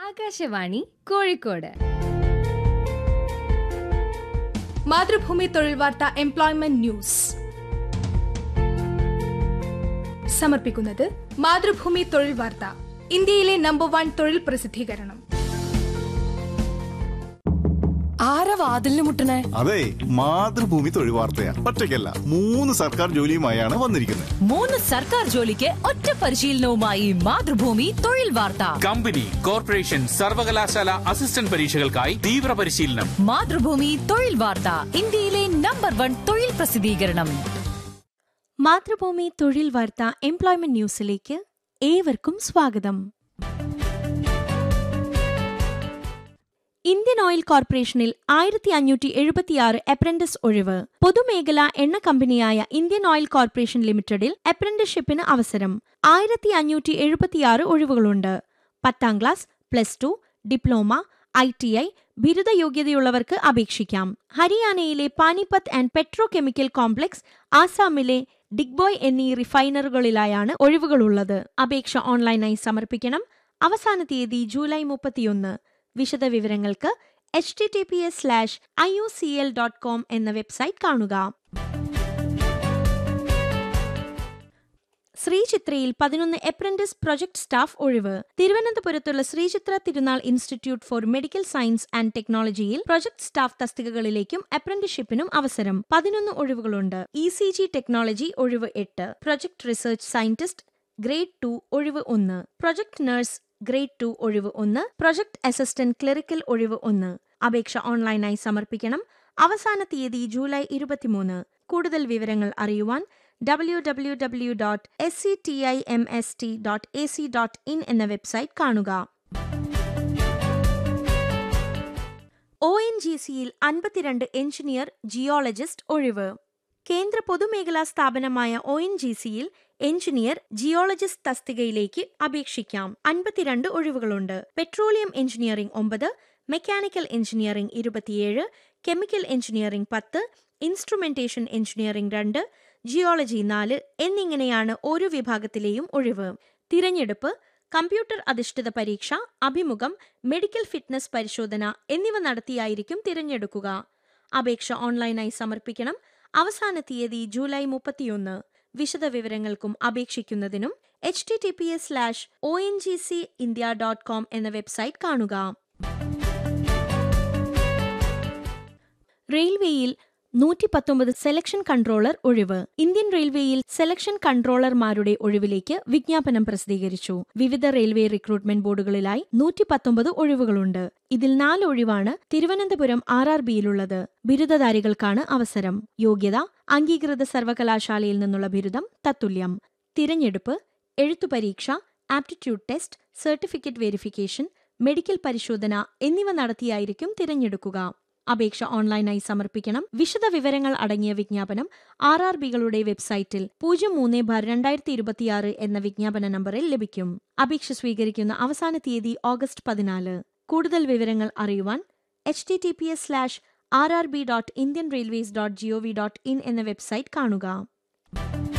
ആകാശവാണി കോഴിക്കോട് മാതൃഭൂമി തൊഴിൽ വാർത്ത employment news സമർപ്പിക്കുന്നത് മാതൃഭൂമി തൊഴിൽ വാർത്ത ഇന്ത്യയിലെ നമ്പർ വൺ തൊഴിൽ പ്രസിദ്ധീകരണം ആരാ വാതിലിന് മുട്ടണേ അതെ മാതൃഭൂമി തൊഴിൽ വാർത്തയാ ഒറ്റയ്ക്കല്ല മൂന്ന് സർക്കാർ ജോലിയുമായാണ് വന്നിരിക്കുന്നത് മൂന്ന് സർക്കാർ ജോലിക്ക് ഒറ്റ പരിശീലനവുമായി മാതൃഭൂമി തൊഴിൽ വാർത്ത കമ്പനി കോർപ്പറേഷൻ സർവകലാശാല അസിസ്റ്റന്റ് പരീക്ഷകൾക്കായി തീവ്ര പരിശീലനം മാതൃഭൂമി തൊഴിൽ വാർത്ത ഇന്ത്യയിലെ നമ്പർ വൺ തൊഴിൽ പ്രസിദ്ധീകരണം മാതൃഭൂമി തൊഴിൽ വാർത്ത എംപ്ലോയ്മെന്റ് ന്യൂസിലേക്ക് ഏവർക്കും സ്വാഗതം ഇന്ത്യൻ ഓയിൽ കോർപ്പറേഷനിൽ ആയിരത്തി അഞ്ഞൂറ്റി എഴുപത്തിയാറ് അപ്രന്റിസ് ഒഴിവ് പൊതുമേഖലാ എണ്ണ കമ്പനിയായ ഇന്ത്യൻ ഓയിൽ കോർപ്പറേഷൻ ലിമിറ്റഡിൽ അപ്രന്റിസ്ഷിപ്പിന് അവസരം ആയിരത്തി അഞ്ഞൂറ്റി എഴുപത്തിയാറ് ഒഴിവുകളുണ്ട് പത്താം class plus two diploma I T I ബിരുദ യോഗ്യതയുള്ളവർക്ക് അപേക്ഷിക്കാം ഹരിയാനയിലെ Panipat and petrochemical complex ആസാമിലെ ഡിഗ്ബോയ് എന്നീ റിഫൈനറുകളിലായാണ് ഒഴിവുകളുള്ളത് അപേക്ഷ ഓൺലൈനായി സമർപ്പിക്കണം അവസാന തീയതി ജൂലൈ മുപ്പത്തിയൊന്ന് വിശദ വിവരങ്ങൾക്ക് H T T P S slash I U C L dot com എന്ന വെബ്സൈറ്റ് കാണുക ശ്രീചിത്രയിൽ പതിനൊന്ന് അപ്രന്റിസ് പ്രൊജക്ട് സ്റ്റാഫ് ഒഴിവ് തിരുവനന്തപുരത്തുള്ള Sree Chitra Tirunal institute for medical science and ടെക്നോളജിയിൽ പ്രൊജക്ട് സ്റ്റാഫ് തസ്തികകളിലേക്കും അപ്രന്റിഷിപ്പിനും അവസരം പതിനൊന്ന് ഒഴിവുകളുണ്ട് ഇ സി ജി ടെക്നോളജി ഒഴിവ് എട്ട് project research scientist grade two ഒഴിവ് ഒന്ന് പ്രൊജക്ട് നഴ്സ് ഗ്രേഡ് ടു ഒഴിവ് ഒന്ന് പ്രൊജക്ട് അസിസ്റ്റന്റ് ക്ലറിക്കൽ ഒഴിവ് ഒന്ന് അപേക്ഷ ഓൺലൈനായി സമർപ്പിക്കണം അവസാന തീയതി ജൂലൈ ഇരുപത്തിമൂന്ന് കൂടുതൽ വിവരങ്ങൾ അറിയുവാൻ W W W dot S C T I M S T dot A C dot in എന്ന വെബ്സൈറ്റ് കാണുക ഒ എൻ ജി സിയിൽ അൻപത്തിരണ്ട് എഞ്ചിനീയർ ജിയോളജിസ്റ്റ് ഒഴിവ് കേന്ദ്ര പൊതുമേഖലാ സ്ഥാപനമായ ഒ എൻ ജി സിയിൽ എഞ്ചിനീയർ ജിയോളജിസ്റ്റ് തസ്തികയിലേക്ക് അപേക്ഷിക്കാം അൻപത്തിരണ്ട് ഒഴിവുകളുണ്ട് പെട്രോളിയം എഞ്ചിനീയറിംഗ് ഒമ്പത് മെക്കാനിക്കൽ എഞ്ചിനീയറിംഗ് ഇരുപത്തിയേഴ് കെമിക്കൽ എഞ്ചിനീയറിംഗ് പത്ത് ഇൻസ്ട്രുമെന്റേഷൻ എഞ്ചിനീയറിംഗ് രണ്ട് ജിയോളജി നാല് എന്നിങ്ങനെയാണ് ഓരോ വിഭാഗത്തിലെയും ഒഴിവ് തിരഞ്ഞെടുപ്പ് കമ്പ്യൂട്ടർ അധിഷ്ഠിത പരീക്ഷ അഭിമുഖം മെഡിക്കൽ ഫിറ്റ്നസ് പരിശോധന എന്നിവ നടത്തിയായിരിക്കും തിരഞ്ഞെടുക്കുക അപേക്ഷ ഓൺലൈനായി സമർപ്പിക്കണം അവസാന തീയതി ജൂലൈ മുപ്പത്തിയൊന്ന് വിശദ വിവരങ്ങൾക്കും അപേക്ഷിക്കുന്നതിനും H T T P S slash O N G C India dot com എന്ന വെബ്സൈറ്റ് കാണുക റെയിൽവേയിൽ നൂറ്റി പത്തൊമ്പത് സെലക്ഷൻ കൺട്രോളർ ഒഴിവ് ഇന്ത്യൻ റെയിൽവേയിൽ സെലക്ഷൻ കൺട്രോളർമാരുടെ ഒഴിവിലേക്ക് വിജ്ഞാപനം പ്രസിദ്ധീകരിച്ചു വിവിധ റെയിൽവേ റിക്രൂട്ട്മെന്റ് ബോർഡുകളിലായി നൂറ്റി പത്തൊമ്പത് ഒഴിവുകളുണ്ട് ഇതിൽ നാല് ഒഴിവാണ് തിരുവനന്തപുരം ആർ ആർ ബിയിലുള്ളത് ബിരുദധാരികൾക്കാണ് അവസരം യോഗ്യത അംഗീകൃത സർവകലാശാലയിൽ നിന്നുള്ള ബിരുദം തത്തുല്യം തിരഞ്ഞെടുപ്പ് എഴുത്തു പരീക്ഷ aptitude test certificate verification medical പരിശോധന എന്നിവ നടത്തിയായിരിക്കും തിരഞ്ഞെടുക്കുക അപേക്ഷ ഓൺലൈനായി സമർപ്പിക്കണം വിശദ വിവരങ്ങൾ അടങ്ങിയ വിജ്ഞാപനം ആർ ആർ ബികളുടെ വെബ്സൈറ്റിൽ പൂജ്യം മൂന്ന് ബാർ രണ്ടായിരത്തി ഇരുപത്തിയാറ് എന്ന വിജ്ഞാപന നമ്പറിൽ ലഭിക്കും അപേക്ഷ സ്വീകരിക്കുന്ന അവസാന തീയതി ഓഗസ്റ്റ് പതിനാല് കൂടുതൽ വിവരങ്ങൾ അറിയുവാൻ H T T P S slash R R B dot Indian railways dot G O V dot in എന്ന വെബ്സൈറ്റ് കാണുക